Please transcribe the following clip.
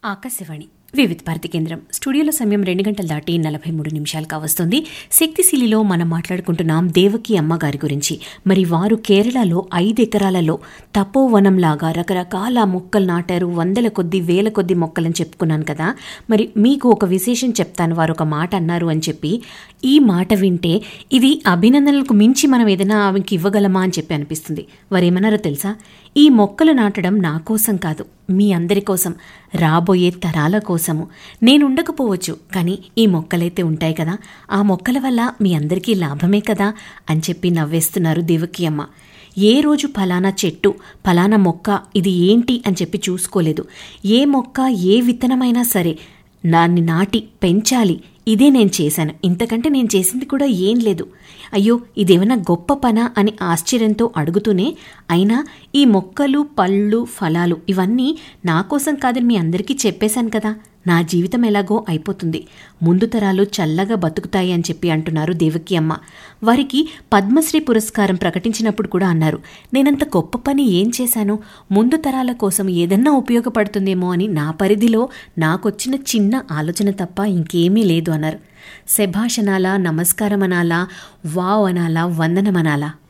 ఆకాశవాణి వివిధ భారతి కేంద్రం స్టూడియోలో సమయం రెండు గంటలు దాటి నలభై మూడు నిమిషాలు కావస్తుంది శక్తిశీలిలో మనం మాట్లాడుకుంటున్నాం దేవకి అమ్మగారి గురించి మరి వారు కేరళలో ఐదు ఎకరాలలో తపోవనంలాగా రకరకాల మొక్కలు నాటారు వందల కొద్ది వేల కొద్ది మొక్కలని చెప్పుకున్నాను కదా మరి మీకు ఒక విశేషం చెప్తాను వారు ఒక మాట అన్నారు అని చెప్పి ఈ మాట వింటే ఇది అభినందనలకు మించి మనం ఏదైనా ఆమెకి ఇవ్వగలమా అని చెప్పి అనిపిస్తుంది వారేమన్నారో తెలుసా ఈ మొక్కలు నాటడం నా కోసం కాదు మీ అందరి కోసం రాబోయే తరాల కోసము నేనుండకపోవచ్చు కానీ ఈ మొక్కలైతే ఉంటాయి కదా ఆ మొక్కల వల్ల మీ అందరికీ లాభమే కదా అని చెప్పి నవ్వేస్తున్నారు దేవకి అమ్మ ఏ రోజు ఫలానా చెట్టు ఫలానా మొక్క ఇది ఏంటి అని చెప్పి చూసుకోలేదు ఏ మొక్క ఏ విత్తనమైనా సరే దాన్ని నాటి పెంచాలి ఇదే నేను చేశాను ఇంతకంటే నేను చేసింది కూడా ఏం లేదు అయ్యో ఇదేమైనా గొప్ప పనా అని ఆశ్చర్యంతో అడుగుతూనే అయినా ఈ మొక్కలు పళ్ళు ఫలాలు ఇవన్నీ నా కోసం కాదని మీ అందరికీ చెప్పేశాను కదా నా జీవితం ఎలాగో అయిపోతుంది ముందు తరాలు చల్లగా బతుకుతాయి అని చెప్పి అంటున్నారు దేవకి అమ్మ వారికి పద్మశ్రీ పురస్కారం ప్రకటించినప్పుడు కూడా అన్నారు నేనంత గొప్ప పని ఏం చేశాను ముందు తరాల కోసం ఏదన్నా ఉపయోగపడుతుందేమో అని నా పరిధిలో నాకొచ్చిన చిన్న ఆలోచన తప్ప ఇంకేమీ లేదు అన్నారు శభాష్ అనాలా నమస్కారం అనాలా వావ్ అనాలా వందనం అనాలా